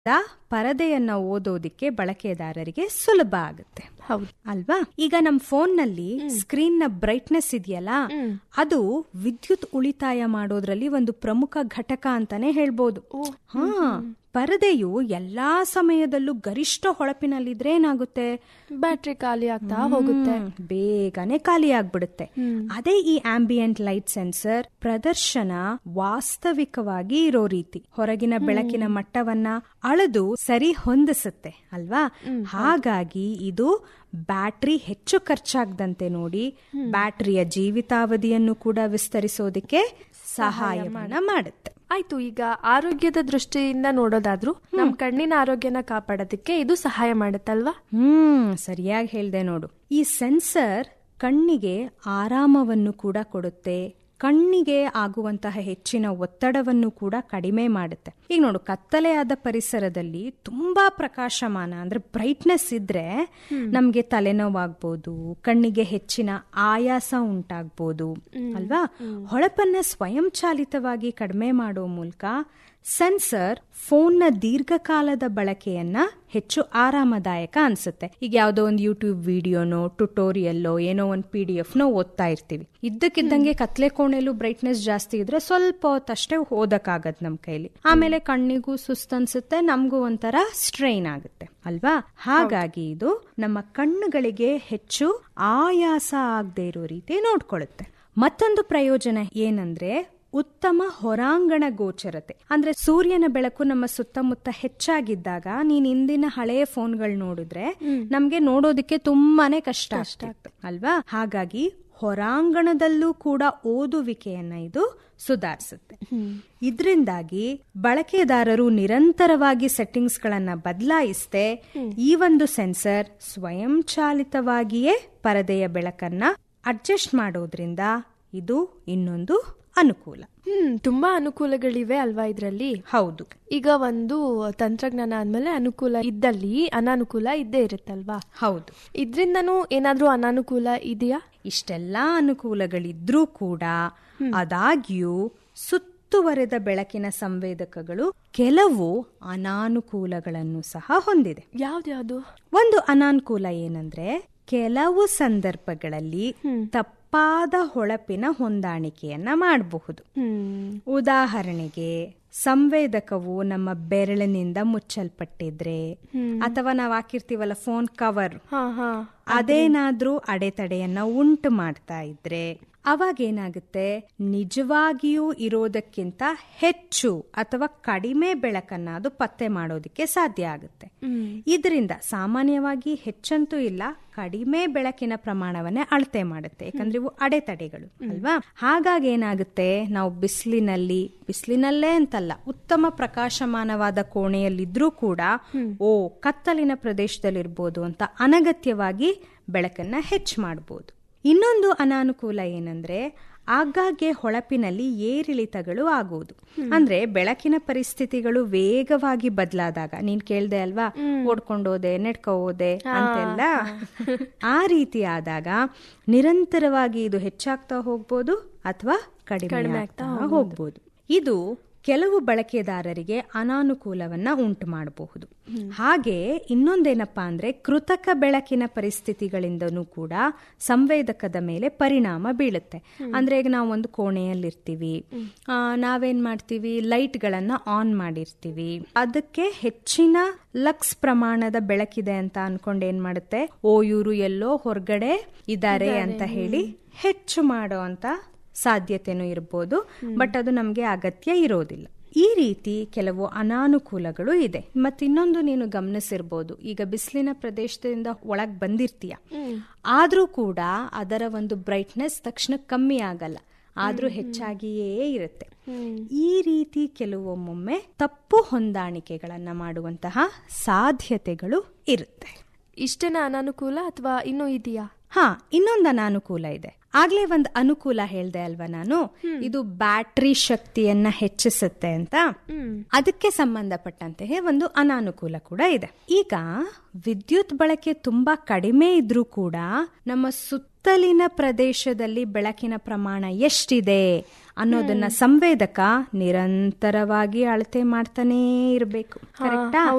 ಪರದೆಯನ್ನ ಓದೋದಿಕ್ಕೆ ಬಳಕೆದಾರರಿಗೆ ಸುಲಭ ಆಗುತ್ತೆ ಹೌದು ಅಲ್ವಾ ಈಗ ನಮ್ ಫೋನ್ ನಲ್ಲಿ ಸ್ಕ್ರೀನ್ ನ ಬ್ರೈಟ್ನೆಸ್ ಇದೆಯಲ್ಲ ಅದು ವಿದ್ಯುತ್ ಉಳಿತಾಯ ಮಾಡೋದ್ರಲ್ಲಿ ಒಂದು ಪ್ರಮುಖ ಘಟಕ ಅಂತಾನೆ ಹೇಳ್ಬೋದು ಹಾ ಪರದೆಯು ಎಲ್ಲಾ ಸಮಯದಲ್ಲೂ ಗರಿಷ್ಠ ಹೊಳಪಿನಲ್ಲಿದ್ರೆ ಏನಾಗುತ್ತೆ ಬ್ಯಾಟ್ರಿ ಖಾಲಿ ಆಗ್ತಾ ಹೋಗುತ್ತೆ ಹ್ಮ್, ಬೇಗನೆ ಖಾಲಿ ಆಗ್ಬಿಡುತ್ತೆ ಅದೇ ಈ ಆಂಬಿಯಂಟ್ ಲೈಟ್ ಸೆನ್ಸರ್ ಪ್ರದರ್ಶನ ವಾಸ್ತವಿಕವಾಗಿ ಇರೋ ರೀತಿ ಹೊರಗಿನ ಬೆಳಕಿನ ಮಟ್ಟವನ್ನ ಅಳೆದು ಸರಿ ಹೊಂದಿಸುತ್ತೆ ಅಲ್ವಾ ಹಾಗಾಗಿ ಇದು ಬ್ಯಾಟ್ರಿ ಹೆಚ್ಚು ಖರ್ಚಾಗದಂತೆ ನೋಡಿ ಬ್ಯಾಟ್ರಿಯ ಜೀವಿತಾವಧಿಯನ್ನು ಕೂಡ ವಿಸ್ತರಿಸೋದಕ್ಕೆ ಸಹಾಯವನ್ನ ಮಾಡುತ್ತೆ ಆಯ್ತು ಈಗ ಆರೋಗ್ಯದ ದೃಷ್ಟಿಯಿಂದ ನೋಡೋದಾದ್ರೂ ನಮ್ ಕಣ್ಣಿನ ಆರೋಗ್ಯನ ಕಾಪಾಡೋದಕ್ಕೆ ಇದು ಸಹಾಯ ಮಾಡುತ್ತಲ್ವಾ ಹ್ಮ್ ಸರಿಯಾಗಿ ಹೇಳ್ದೆ ನೋಡು ಈ ಸೆನ್ಸರ್ ಕಣ್ಣಿಗೆ ಆರಾಮವನ್ನು ಕೂಡ ಕೊಡುತ್ತೆ ಕಣ್ಣಿಗೆ ಆಗುವಂತಹ ಹೆಚ್ಚಿನ ಒತ್ತಡವನ್ನು ಕೂಡ ಕಡಿಮೆ ಮಾಡುತ್ತೆ ಈಗ ನೋಡು ಕತ್ತಲೆಯಾದ ಪರಿಸರದಲ್ಲಿ ತುಂಬಾ ಪ್ರಕಾಶಮಾನ ಅಂದ್ರೆ ಬ್ರೈಟ್ನೆಸ್ ಇದ್ರೆ ನಮ್ಗೆ ತಲೆನೋವಾಗ್ಬೋದು ಕಣ್ಣಿಗೆ ಹೆಚ್ಚಿನ ಆಯಾಸ ಉಂಟಾಗ್ಬೋದು ಅಲ್ವಾ ಹೊಳಪನ್ನ ಸ್ವಯಂಚಾಲಿತವಾಗಿ ಕಡಿಮೆ ಮಾಡೋ ಮೂಲಕ ಸೆನ್ಸರ್ ಫೋನ್ನ ದೀರ್ಘಕಾಲದ ಬಳಕೆಯನ್ನ ಹೆಚ್ಚು ಆರಾಮದಾಯಕ ಅನ್ಸುತ್ತೆ ಈಗ ಯಾವ್ದೋ ಒಂದು ಯೂಟ್ಯೂಬ್ ವಿಡಿಯೋನೋ ಟ್ಯುಟೋರಿಯಲ್ಲೋ ಏನೋ ಒಂದು ಪಿ ಡಿ ಎಫ್ನೋ ಓದ್ತಾ ಇರ್ತೀವಿ ಇದ್ದಕ್ಕಿದ್ದಂಗೆ ಕತ್ಲೆ ಕೋಣೆಲು ಬ್ರೈಟ್ನೆಸ್ ಜಾಸ್ತಿ ಇದ್ರೆ ಸ್ವಲ್ಪ ಹೊತ್ತಷ್ಟೇ ಓದಕ್ಕಾಗತ್ ನಮ್ ಕೈಲಿ ಆಮೇಲೆ ಕಣ್ಣಿಗೂ ಸುಸ್ತನ್ಸುತ್ತೆ ನಮಗೂ ಒಂಥರ ಸ್ಟ್ರೈನ್ ಆಗುತ್ತೆ ಅಲ್ವಾ ಹಾಗಾಗಿ ಇದು ನಮ್ಮ ಕಣ್ಣುಗಳಿಗೆ ಹೆಚ್ಚು ಆಯಾಸ ಆಗದೆ ಇರೋ ರೀತಿ ನೋಡ್ಕೊಳ್ಳುತ್ತೆ ಮತ್ತೊಂದು ಪ್ರಯೋಜನ ಏನಂದ್ರೆ ಉತ್ತಮ ಹೊರಾಂಗಣ ಗೋಚರತೆ ಅಂದ್ರೆ ಸೂರ್ಯನ ಬೆಳಕು ನಮ್ಮ ಸುತ್ತಮುತ್ತ ಹೆಚ್ಚಾಗಿದ್ದಾಗ ನೀನ್ ಇಂದಿನ ಹಳೆಯ ಫೋನ್ಗಳು ನೋಡಿದ್ರೆ ನಮ್ಗೆ ನೋಡೋದಕ್ಕೆ ತುಂಬಾನೇ ಕಷ್ಟ ಆಗ್ತಿತ್ತು ಅಲ್ವಾ ಹಾಗಾಗಿ ಹೊರಾಂಗಣದಲ್ಲೂ ಕೂಡ ಓದುವಿಕೆಯನ್ನ ಇದು ಸುಧಾರಿಸುತ್ತೆ ಇದರಿಂದಾಗಿ ಬಳಕೆದಾರರು ನಿರಂತರವಾಗಿ ಸೆಟ್ಟಿಂಗ್ಸ್ ಗಳನ್ನ ಬದಲಾಯಿಸದೆ ಈ ಒಂದು ಸೆನ್ಸರ್ ಸ್ವಯಂಚಾಲಿತವಾಗಿಯೇ ಪರದೆಯ ಬೆಳಕನ್ನ ಅಡ್ಜಸ್ಟ್ ಮಾಡೋದ್ರಿಂದ ಇದು ಇನ್ನೊಂದು ಅನುಕೂಲ ಹ್ಮ್ ತುಂಬಾ ಅನುಕೂಲಗಳಿವೆ ಅಲ್ವಾ ಇದ್ರಲ್ಲಿ ಹೌದು ಈಗ ಒಂದು ತಂತ್ರಜ್ಞಾನ ಆದ್ಮೇಲೆ ಅನುಕೂಲ ಇದ್ದಲ್ಲಿ ಅನಾನುಕೂಲ ಇದ್ದೇ ಇರುತ್ತಲ್ವಾ ಹೌದು ಇದ್ರಿಂದನೂ ಏನಾದ್ರೂ ಅನಾನುಕೂಲ ಇದೆಯಾ ಇಷ್ಟೆಲ್ಲಾ ಅನುಕೂಲಗಳಿದ್ರೂ ಕೂಡ ಆದಾಗ್ಯೂ ಸುತ್ತುವರೆದ ಬೆಳಕಿನ ಸಂವೇದಕಗಳು ಕೆಲವು ಅನಾನುಕೂಲಗಳನ್ನು ಸಹ ಹೊಂದಿದೆ ಯಾವ್ದ್ಯಾವ್ದು ಒಂದು ಅನಾನುಕೂಲ ಏನಂದ್ರೆ ಕೆಲವು ಸಂದರ್ಭಗಳಲ್ಲಿ ತಪ್ಪಾದ ಹೊಳಪಿನ ಹೊಂದಾಣಿಕೆಯನ್ನ ಮಾಡಬಹುದು ಹ್ಮ್ ಉದಾಹರಣೆಗೆ ಸಂವೇದಕವು ನಮ್ಮ ಬೆರಳಿನಿಂದ ಮುಚ್ಚಲ್ಪಟ್ಟಿದ್ರೆ ಅಥವಾ ನಾವು ಹಾಕಿರ್ತೀವಲ್ಲ ಫೋನ್ ಕವರ್ ಹಾ ಹಾ ಅದೇನಾದ್ರೂ ಅಡೆತಡೆಯನ್ನ ಉಂಟು ಮಾಡ್ತಾ ಇದ್ರೆ ಅವಾಗೇನಾಗುತ್ತೆ ನಿಜವಾಗಿಯೂ ಇರೋದಕ್ಕಿಂತ ಹೆಚ್ಚು ಅಥವಾ ಕಡಿಮೆ ಬೆಳಕನ್ನ ಅದು ಪತ್ತೆ ಮಾಡೋದಕ್ಕೆ ಸಾಧ್ಯ ಆಗುತ್ತೆ ಇದರಿಂದ ಸಾಮಾನ್ಯವಾಗಿ ಹೆಚ್ಚಂತೂ ಇಲ್ಲ ಕಡಿಮೆ ಬೆಳಕಿನ ಪ್ರಮಾಣವನ್ನೇ ಅಳತೆ ಮಾಡುತ್ತೆ ಯಾಕಂದ್ರೆ ಇವು ಅಡೆತಡೆಗಳು ಅಲ್ವಾ ಹಾಗಾಗಿ ಏನಾಗುತ್ತೆ ನಾವು ಬಿಸಿಲಿನಲ್ಲಿ ಬಿಸಿಲಿನಲ್ಲೇ ಅಂತಲ್ಲ ಉತ್ತಮ ಪ್ರಕಾಶಮಾನವಾದ ಕೋಣೆಯಲ್ಲಿದ್ರೂ ಕೂಡ ಓ ಕತ್ತಲಿನ ಪ್ರದೇಶದಲ್ಲಿರ್ಬೋದು ಅಂತ ಅನಗತ್ಯವಾಗಿ ಬೆಳಕನ್ನ ಹೆಚ್ಚು ಮಾಡಬಹುದು ಇನ್ನೊಂದು ಅನಾನುಕೂಲ ಏನಂದ್ರೆ ಆಗಾಗ್ಗೆ ಹೊಳಪಿನಲ್ಲಿ ಏರಿಳಿತಗಳು ಆಗುವುದು ಅಂದ್ರೆ ಬೆಳಕಿನ ಪರಿಸ್ಥಿತಿಗಳು ವೇಗವಾಗಿ ಬದಲಾದಾಗ ನೀನ್ ಕೇಳ್ದೆ ಅಲ್ವಾ ಓಡ್ಕೊಂಡೋದೆ ನೆಡ್ಕೊ ಹೋದೆ ಅಂತೆಲ್ಲ ಆ ರೀತಿ ಆದಾಗ ನಿರಂತರವಾಗಿ ಇದು ಹೆಚ್ಚಾಗ್ತಾ ಹೋಗ್ಬೋದು ಅಥವಾ ಕಡಿಮೆ ಆಗ್ತಾ ಹೋಗ್ಬೋದು ಇದು ಕೆಲವು ಬಳಕೆದಾರರಿಗೆ ಅನಾನುಕೂಲವನ್ನ ಉಂಟು ಮಾಡಬಹುದು ಹಾಗೆ ಇನ್ನೊಂದೇನಪ್ಪಾ ಅಂದ್ರೆ ಕೃತಕ ಬೆಳಕಿನ ಪರಿಸ್ಥಿತಿಗಳಿಂದನೂ ಕೂಡ ಸಂವೇದಕದ ಮೇಲೆ ಪರಿಣಾಮ ಬೀಳುತ್ತೆ ಅಂದ್ರೆ ಈಗ ನಾವು ಒಂದು ಕೋಣೆಯಲ್ಲಿರ್ತೀವಿ ಆ, ನಾವೇನ್ ಮಾಡ್ತೀವಿ ಲೈಟ್ಗಳನ್ನ ಆನ್ ಮಾಡಿರ್ತೀವಿ ಅದಕ್ಕೆ ಹೆಚ್ಚಿನ ಲಕ್ಸ್ ಪ್ರಮಾಣದ ಬೆಳಕಿದೆ ಅಂತ ಅನ್ಕೊಂಡು ಏನ್ ಮಾಡುತ್ತೆ ಓ ಇವರು ಎಲ್ಲೋ ಹೊರಗಡೆ ಇದ್ದಾರೆ ಅಂತ ಹೇಳಿ ಹೆಚ್ಚು ಮಾಡೋ ಅಂತ ಸಾಧ್ಯತೆನೂ ಇರ್ಬೋದು ಬಟ್ ಅದು ನಮಗೆ ಅಗತ್ಯ ಇರೋದಿಲ್ಲ ಈ ರೀತಿ ಕೆಲವು ಅನಾನುಕೂಲಗಳು ಇದೆ ಮತ್ತಿನ್ನೊಂದು ನೀನು ಗಮನಿಸಿರ್ಬೋದು ಈಗ ಬಿಸಿಲಿನ ಪ್ರದೇಶದಿಂದ ಒಳಗ್ ಬಂದಿರ್ತೀಯ ಆದ್ರೂ ಕೂಡ ಅದರ ಒಂದು ಬ್ರೈಟ್ನೆಸ್ ತಕ್ಷಣ ಕಮ್ಮಿ ಆಗಲ್ಲ ಆದ್ರೂ ಹೆಚ್ಚಾಗಿಯೇ ಇರುತ್ತೆ ಈ ರೀತಿ ಕೆಲವೊಮ್ಮೊಮ್ಮೆ ತಪ್ಪು ಹೊಂದಾಣಿಕೆಗಳನ್ನ ಮಾಡುವಂತಹ ಸಾಧ್ಯತೆಗಳು ಇರುತ್ತೆ ಇಷ್ಟೇನ ಅನಾನುಕೂಲ ಅಥವಾ ಇನ್ನೂ ಇದೆಯಾ ಹಾ ಇನ್ನೊಂದು ಅನಾನುಕೂಲ ಇದೆ ಆಗ್ಲೇ ಒಂದ್ ಅನುಕೂಲ ಹೇಳ್ದೆ ಅಲ್ವಾ ನಾನು ಇದು ಬ್ಯಾಟ್ರಿ ಶಕ್ತಿಯನ್ನ ಹೆಚ್ಚಿಸುತ್ತೆ ಅಂತ ಅದಕ್ಕೆ ಸಂಬಂಧಪಟ್ಟಂತೆ ಒಂದು ಅನಾನುಕೂಲ ಕೂಡ ಇದೆ ಈಗ ವಿದ್ಯುತ್ ಬಳಕೆ ತುಂಬಾ ಕಡಿಮೆ ಇದ್ರೂ ಕೂಡ ನಮ್ಮ ಸುತ್ತಲಿನ ಪ್ರದೇಶದಲ್ಲಿ ಬೆಳಕಿನ ಪ್ರಮಾಣ ಎಷ್ಟಿದೆ ಅನ್ನೋದನ್ನ ಸಂವೇದಕ ನಿರಂತರವಾಗಿ ಅಳತೆ ಮಾಡ್ತಾನೇ ಇರಬೇಕು ಕರೆಕ್ಟಾ